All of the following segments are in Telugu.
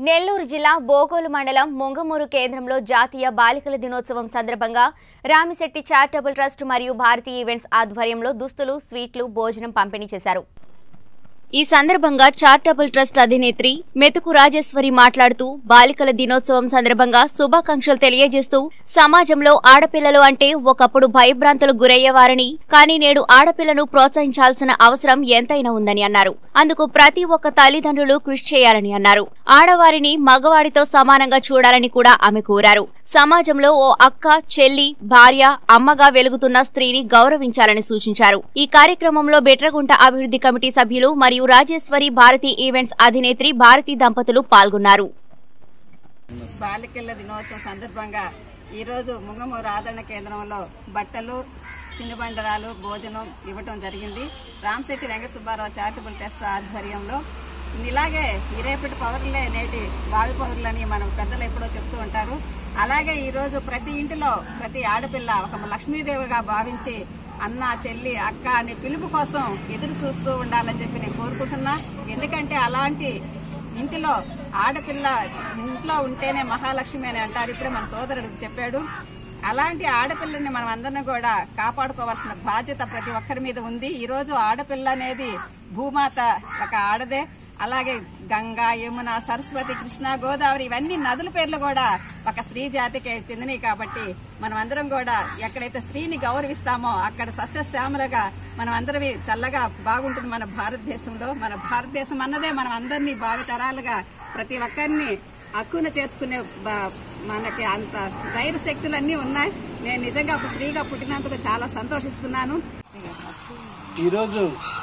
నెల్లూరు జిల్లా బోగోలు మండలం ముంగమూరు కేంద్రంలో జాతీయ బాలికల దినోత్సవం సందర్భంగా రామిశెట్టి చారిటబుల్ ట్రస్ట్ మరియు భారతీ ఈవెంట్స్ ఆధ్వర్యంలో దుస్తులు స్వీట్లు భోజనం పంపిణీ చేశారు ఈ సందర్భంగా చారిటబుల్ ట్రస్ట్ అధినేత్రి మెతుకు రాజేశ్వరి మాట్లాడుతూ బాలికల దినోత్సవం సందర్భంగా శుభాకాంక్షలు తెలియజేస్తూ సమాజంలో ఆడపిల్లలు అంటే ఒకప్పుడు భయభ్రాంతులకు గురయ్యేవారని కానీ నేడు ఆడపిల్లను ప్రోత్సహించాల్సిన అవసరం ఎంతైనా ఉందని అన్నారు అందుకు ప్రతి ఒక్క తల్లిదండ్రులు కృషి చేయాలని అన్నారు ఆడవారిని మగవాడితో సమానంగా చూడాలని కూడా ఆమె కోరారు సమాజంలో ఓ అక్క చెల్లి భార్య అమ్మగా వెలుగుతున్న స్త్రీని గౌరవించాలని సూచించారు ఈ కార్యక్రమంలో బెట్రగుంట అభివృద్ధి కమిటీ సభ్యులు మరియు రాజేశ్వరి భారతి ఈవెంట్స్ అధినేత్రి భారతి దంపతులు పాల్గొన్నారు బాలికల దినోత్సవం సందర్భంగా ఈరోజు ముంగమూరు ఆదరణ కేంద్రంలో బట్టలు తినుబండరాలు భోజనం ఇవ్వటం జరిగింది రామశెట్టి వెంకట సుబ్బారావు చారిటబుల్ ట్రస్ట్ ఆధ్వర్యంలో ఇలాగే ఈ రేపటి పౌరులే నేటి భావి పౌరులని మనం పెద్దలు ఎప్పుడో చెప్తూ ఉంటారు అలాగే ఈరోజు ప్రతి ఇంటిలో ప్రతి ఆడపిల్ల ఒక లక్ష్మీదేవిగా భావించి అన్న చెల్లి అక్క అనే పిలుపు కోసం ఎదురు చూస్తూ ఉండాలని చెప్పి నేను కోరుకుంటున్నా ఎందుకంటే అలాంటి ఇంటిలో ఆడపిల్ల ఇంట్లో ఉంటేనే మహాలక్ష్మి అని అంటారు ఇప్పుడే మన సోదరుడు చెప్పాడు అలాంటి ఆడపిల్లని మనం అందరం కూడా కాపాడుకోవాల్సిన బాధ్యత ప్రతి ఒక్కరి మీద ఉంది ఈ రోజు ఆడపిల్ల అనేది భూమాత ఒక ఆడదే అలాగే గంగా యమున సరస్వతి కృష్ణ గోదావరి ఇవన్నీ నదుల పేర్లు కూడా ఒక స్త్రీ జాతికి చెందినవి కాబట్టి మనం అందరం కూడా ఎక్కడైతే స్త్రీని గౌరవిస్తామో అక్కడ సస్యశ్యామలుగా మనం అందరివి చల్లగా బాగుంటుంది మన భారతదేశంలో మన భారతదేశం అన్నదే మనం అందరినీ భావితరాలుగా ప్రతి ఒక్కరిని హక్కున చేర్చుకునే బ- మనకి అంత ధైర్య శక్తులు అన్నీ ఉన్నాయి నేను నిజంగా ఒక స్త్రీగా పుట్టినందుకు చాలా సంతోషిస్తున్నాను ఈరోజు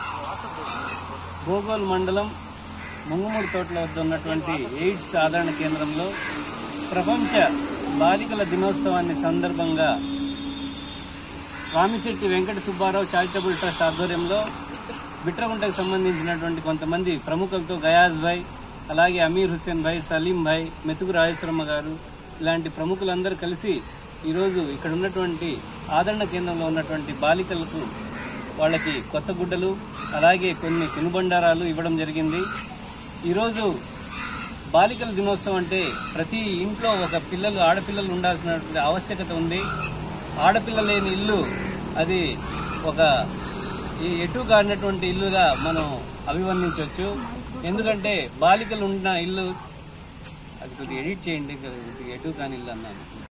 భోగోల్ మండలం ముంగుమూడి తోటల వద్ద ఉన్నటువంటి ఎయిడ్స్ ఆదరణ కేంద్రంలో ప్రపంచ బాలికల దినోత్సవాన్ని సందర్భంగా రామిశెట్టి వెంకట సుబ్బారావు చారిటబుల్ ట్రస్ట్ ఆధ్వర్యంలో బిట్రగుంటకు సంబంధించినటువంటి కొంతమంది ప్రముఖులతో గయాజ్ భాయ్ అలాగే అమీర్ హుస్సేన్ భాయ్ సలీం భాయ్ మెతుకు రాజేశ్వరమ్మ గారు ఇలాంటి ప్రముఖులందరూ కలిసి ఈరోజు ఇక్కడ ఉన్నటువంటి ఆదరణ కేంద్రంలో ఉన్నటువంటి బాలికలకు వాళ్ళకి కొత్త గుడ్డలు అలాగే కొన్ని తినుబండారాలు ఇవ్వడం జరిగింది ఈరోజు బాలికల దినోత్సవం అంటే ప్రతి ఇంట్లో ఒక పిల్లలు ఆడపిల్లలు ఉండాల్సినటువంటి ఆవశ్యకత ఉంది ఆడపిల్ల లేని ఇల్లు అది ఒక ఈ ఎటు కాడినటువంటి ఇల్లుగా మనం అభివర్ణించవచ్చు ఎందుకంటే బాలికలు ఉన్న ఇల్లు అది కొద్దిగా ఎడిట్ చేయండి కొద్దిగా ఎటు కాని ఇల్లు అన్నాను